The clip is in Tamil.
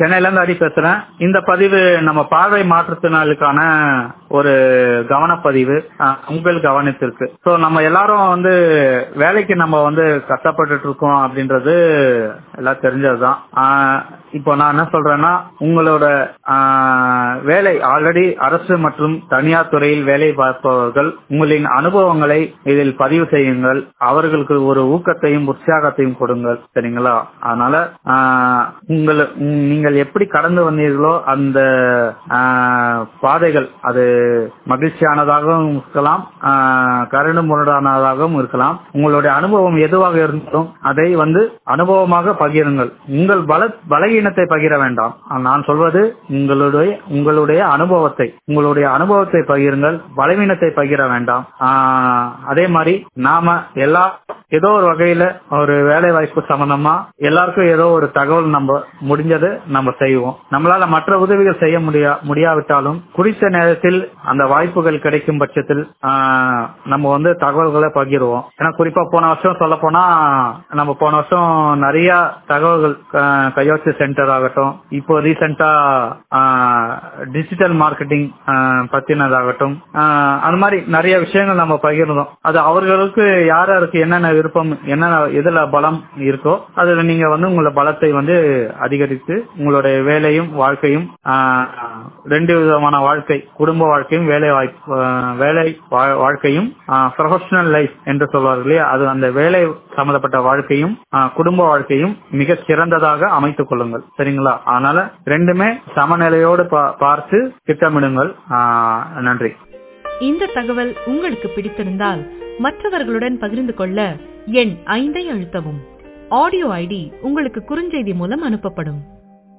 சென்னையில இருந்து அடி பேசுறேன் இந்த பதிவு நம்ம பார்வை மாற்றுத்திறனாளிக்கான ஒரு கவனப்பதிவு அஹ், உங்கள் கவனத்திற்கு சோ நம்ம எல்லாரும் வந்து வேலைக்கு நம்ம வந்து கஷ்டப்பட்டுட்டு இருக்கோம் அப்படின்றது எல்லாம் தெரிஞ்சதுதான் ஆஹ், இப்போ நான் என்ன சொல்றேன்னா உங்களோட ஆஹ், வேலை ஆல்ரெடி அரசு மற்றும் தனியார் துறையில் வேலை பார்ப்பவர்கள் உங்களின் அனுபவங்களை இதில் பதிவு செய்யுங்கள் அவர்களுக்கு ஒரு ஊக்கத்தையும் உற்சாகத்தையும் கொடுங்கள் சரிங்களா அதனால ஆஹ், உங்கள் உம், நீங்கள் எப்படி கடந்து வந்தீர்களோ அந்த ஆஹ், பாதைகள் அது மகிழ்ச்சியானதாகவும் இருக்கலாம் ஆஹ், கரடு முரடானதாகவும் இருக்கலாம் உங்களுடைய அனுபவம் எதுவாக இருந்தாலும் அதை வந்து அனுபவமாக பகிருங்கள் உங்கள் பல பலகீனத்தை பகிர வேண்டாம் நான் சொல்வது உங்களுடைய உங்களுடைய அனுபவத்தை உங்களுடைய அனுபவத்தை பகிருங்கள் பலவீனத்தை பகிர வேண்டாம் ஆஹ், அதே மாதிரி நாம எல்லா ஏதோ ஒரு வகையில ஒரு வேலை வாய்ப்பு சம்பந்தமா எல்லாருக்கும் ஏதோ ஒரு தகவல் நம்ம முடிஞ்சது நம்ம செய்வோம் நம்மளால மற்ற உதவிகள் செய்ய முடியா முடியாவிட்டாலும் குறித்த நேரத்தில் அந்த வாய்ப்புகள் கிடைக்கும் பட்சத்தில் ஆஹ், நம்ம வந்து தகவல்களை பகிர்வோம் ஏன்னா குறிப்பா போன வருஷம் சொல்ல போனா நம்ம போன வருஷம் நிறைய தகவல்கள் ஆஹ், கையெழுத்து சென்டர் ஆகட்டும் இப்போ ரீசெண்டா டிஜிட்டல் மார்க்கெட்டிங் பத்தினதாகட்டும் ஆஹ், அது மாதிரி நிறைய விஷயங்கள் நம்ம பகிர்ந்தோம் அது அவர்களுக்கு யார் யாருக்கு என்னென்ன விருப்பம் என்னென்ன எதுல பலம் இருக்கோ அதுல நீங்க வந்து உங்களோட பலத்தை வந்து அதிகரித்து உங்களுடைய வேலையும் வாழ்க்கையும் ஆஹ், ரெண்டு விதமான வாழ்க்கை குடும்ப வாழ்க்கையும் வேலை வாய்ப்பு ஆஹ், வேலை வா- வாழ்க்கையும் ப்ரொஃபஷனல் லைஃப் என்று சொல்வார்கள் இல்லையா அது அந்த வேலை சம்பந்தப்பட்ட வாழ்க்கையும் ஆஹ், குடும்ப வாழ்க்கையும் மிக சிறந்ததாக அமைத்துக் கொள்ளுங்கள் சரிங்களா அதனால ரெண்டுமே சமநிலையோடு பா- பார்த்து திட்டமிடுங்கள் ஆஹ், நன்றி இந்த தகவல் உங்களுக்கு பிடித்திருந்தால் மற்றவர்களுடன் பகிர்ந்து கொள்ள எண் ஐந்தை அழுத்தவும் ஆடியோ ஐடி உங்களுக்கு குறுஞ்செய்தி மூலம் அனுப்பப்படும்